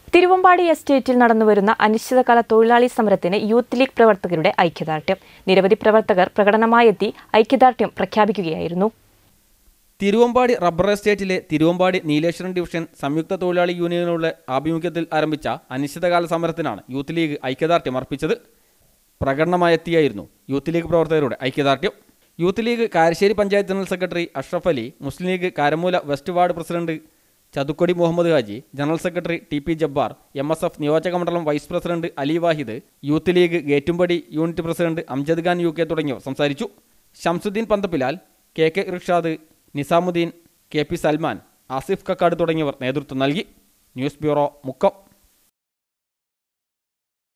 തിരുവമ്പാടി എസ്റ്റേറ്റിൽ നടന്നുവരുന്ന അനിശ്ചിതകാല തൊഴിലാളി സമരത്തിന് യൂത്ത് ലീഗ് പ്രവർത്തകരുടെ ഐക്യദാർഢ്യം നിരവധി പ്രവർത്തകർ പ്രകടനമായെത്തി ഐക്യദാർഢ്യം പ്രഖ്യാപിക്കുകയായിരുന്നു തിരുവമ്പാടി റബ്ബർ എസ്റ്റേറ്റിലെ തിരുവമ്പാടി നീലേശ്വരം ഡിവിഷൻ സംയുക്ത തൊഴിലാളി യൂണിയനുകളുടെ ആഭിമുഖ്യത്തിൽ ആരംഭിച്ച അനിശ്ചിതകാല സമരത്തിനാണ് യൂത്ത് ലീഗ് ഐക്യദാർഢ്യം അർപ്പിച്ചത് പ്രകടനമായെത്തിയായിരുന്നു യൂത്ത് ലീഗ് പ്രവർത്തകരുടെ ഐക്യദാർഢ്യം youth league Karassery panchayat general secretary Ashraf Ali Muslim league Karamoola west ward president Chathukkodi Muhammad Haji general secretary T P Jabbar M S F നിയോജക മണ്ഡലം vice president Ali Wahid youth league Gettumpadi unit president Amjad Khan U K തുടങ്ങിയവർ സംസാരിച്ചു Shamsuddin Panthappilal K K Irshad Nizamuddin K P Salman Asif Kakkad തുടങ്ങിയവർ നേതൃത്വം നൽകി ന്യൂസ് ബ്യൂറോ മുക്കം